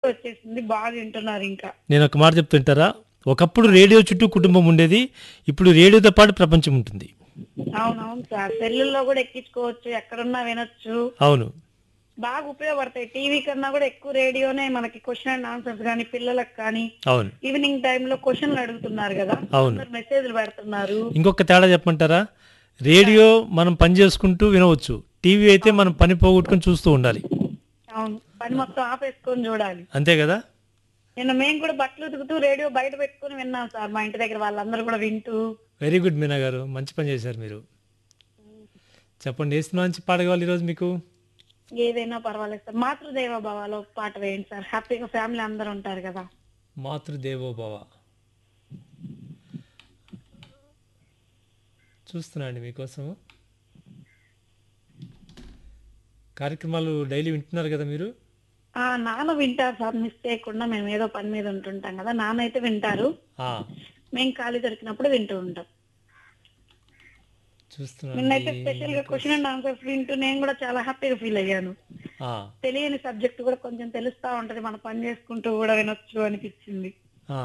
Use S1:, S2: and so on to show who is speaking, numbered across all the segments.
S1: వచ్చేసింది బాగా వింటున్నారు ఇంకా
S2: నేను ఒక మాట చెప్తుంటారా ఒకప్పుడు రేడియో చుట్టూ కుటుంబం ఉండేది ఇప్పుడు రేడియోతో పాటు ప్రపంచం ఉంటుంది
S1: అవునవును సార్ సెల్లుల్లో కూడా ఎక్కించుకోవచ్చు ఎక్కడున్నా వినొచ్చు
S2: అవును
S1: బాగా ఉపయోగపడతాయి టీవీ కన్నా కూడా ఎక్కువ రేడియోనే మనకి క్వశ్చన్ అండ్ ఆన్సర్స్ కానీ పిల్లలకు కానీ
S2: అవును
S1: ఈవినింగ్ టైంలో క్వశ్చన్లు అడుగుతున్నారు కదా
S2: అవును.
S1: అందరు మెసేజ్లు పెడుతున్నారు
S2: ఇంకొక తేడా చెప్పమంటారా రేడియో మనం పని చేసుకుంటూ వినవచ్చు టీవీ అయితే మనం పని పోగొట్టుకొని చూస్తూ ఉండాలి
S1: అవును పని మొత్తం ఆపేసుకొని చూడాలి
S2: అంతే కదా
S1: నిన్న మేము కూడా బట్టలు ఉతుకుతూ రేడియో బయట పెట్టుకుని విన్నాం సార్ మా ఇంటి దగ్గర వాళ్ళందరూ కూడా వింటూ
S2: వెరీ గుడ్ మీనా గారు మంచి పని చేశారు మీరు చెప్పండి ఏ సినిమా నుంచి పాట కావాలి ఈరోజు మీకు
S1: ఏదైనా పర్వాలేదు సార్ మాతృదేవ భావాలో పాట వేయండి సార్ హ్యాపీగా ఫ్యామిలీ అందరూ ఉంటారు కదా
S2: మాతృదేవోభవ చూస్తున్నా అండి మీకోసం కార్యక్రమాలు డైలీ వింటున్నారు కదా మీరు
S1: ఆ నాన్న వింటారు సార్ మిస్ చేయకుండా మేము ఏదో పని మీద ఉంటుంటాం కదా నాన్న అయితే వింటారు
S2: ఆ,
S1: మేము ఖాళీ దొరికినప్పుడు వింటూ ఉంటాం
S2: చూస్తున్నా
S1: నిన్నైతే
S2: అండి.
S1: స్పెషల్ గా క్వశ్చన్ అండ్ ఆన్సర్స్ వింటూ నేను కూడా చాలా హ్యాపీగా ఫీల్ అయ్యాను
S2: ఆ,
S1: తెలియని సబ్జెక్ట్ కూడా కొంచెం తెలుస్తా ఉంటది మన పని చేసుకుంటూ కూడా వినొచ్చు అనిపించింది
S2: ఆ.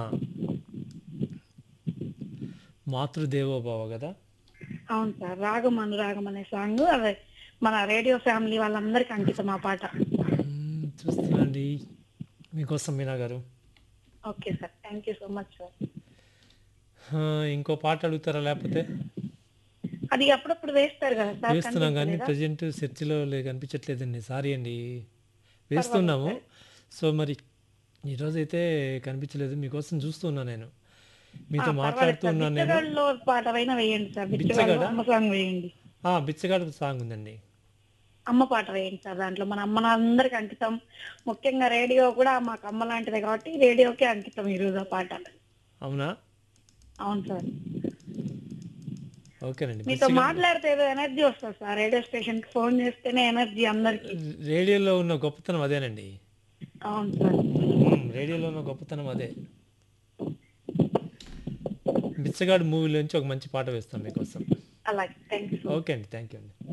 S2: మాతృదేవోభవ కదా
S1: అవును సార్ రాగం అనురాగం అనే సాంగ్ అదే మన రేడియో ఫ్యామిలీ వాళ్ళందరికీ అంకితం ఆ పాట
S2: మ్మ్, చూస్తున్నా అండి మీకోసం Meena garu
S1: okay sir thank you so much sir
S2: ఆ, ఇంకో పాట అడుగుతారా లేకపోతే
S1: అది అప్పుడప్పుడు వేస్తారు కదా సార్
S2: వేస్తున్నాం కానీ
S1: కనిపించలేదా?
S2: ప్రజెంట్ చర్చిలో లే కనిపించట్లేదండి సారీ అండి వేస్తున్నాము సో మరి ఈరోజు అయితే కనిపించలేదు మీకోసం చూస్తున్నా నేను మీతో
S1: ఆ,
S2: మాట్లాడుతూ
S1: పర్వాలేదు సార్.
S2: ఉన్నాను నేను
S1: బిచ్చగాళ్ళలో పాట అయినా వేయండి సార్
S2: బిచ్చగాడా?
S1: బిచ్చగాళ్ళు అమ్మ సాంగ్ వేయండి
S2: ఆ, బిచ్చగాడు సాంగ్ ఉందండి
S1: అమ్మ పాట వేయండి సార్ దాంట్లో మన అమ్మ అందరికి అంకితం ముఖ్యంగా రేడియో కూడా మాకు అమ్మ లాంటిదే కాబట్టి రేడియోకే అంకితం ఈ రోజు ఆ పాట
S2: అవునా
S1: అవును సార్
S2: ఓకేనండి
S1: మీతో మాట్లాడితే ఏదో ఎనర్జీ వస్తుంది సార్ రేడియో స్టేషన్ కి ఫోన్ చేస్తేనే ఎనర్జీ అందరికి
S2: రేడియోలో ఉన్న గొప్పతనం అదేనండి
S1: అవును సార్
S2: మ్మ్, రేడియోలో ఉన్న గొప్పతనం అదే బిచ్చగాడు మూవీలోంచి ఒక మంచి పాట వేస్తాం మీకోసం
S1: అలాగే థ్యాంక్ యూ
S2: ఓకే అండి థ్యాంక్ యూ అండి